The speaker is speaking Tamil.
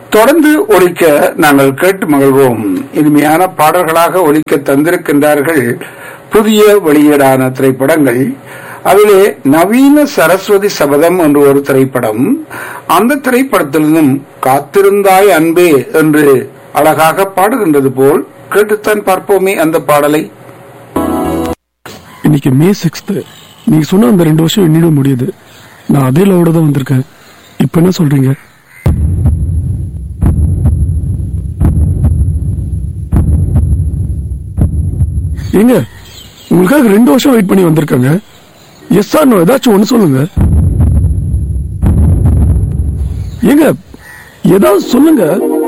தொடர்ந்து ஒலிக்க நாங்கள் கேட்டு மகிழ்வோம் இனிமையான பாடல்களாக ஒலிக்க தந்திருக்கின்றார்கள் புதிய வெளியீடான திரைப்படங்கள் அதிலே நவீன சரஸ்வதி சபதம் என்று ஒரு திரைப்படம் அந்த திரைப்படத்திலிருந்தும் காத்திருந்தாய் அன்பே என்று அழகாக பாடுகின்றது போல் கேட்டுத்தான் பார்ப்போமே அந்த பாடலை இன்னைக்கு மே சிக்ஸ்த் நீங்க சொன்ன அந்த ரெண்டு வருஷம் எண்ணிட முடியுது நான் அதே லவோட தான் வந்திருக்கேன் இப்ப என்ன சொல்றீங்க ஏங்க உங்களுக்காக ரெண்டு வருஷம் வெயிட் பண்ணி வந்திருக்காங்க எஸ் ஆர் நோ ஏதாச்சும் ஒண்ணு சொல்லுங்க ஏங்க ஏதாவது சொல்லுங்க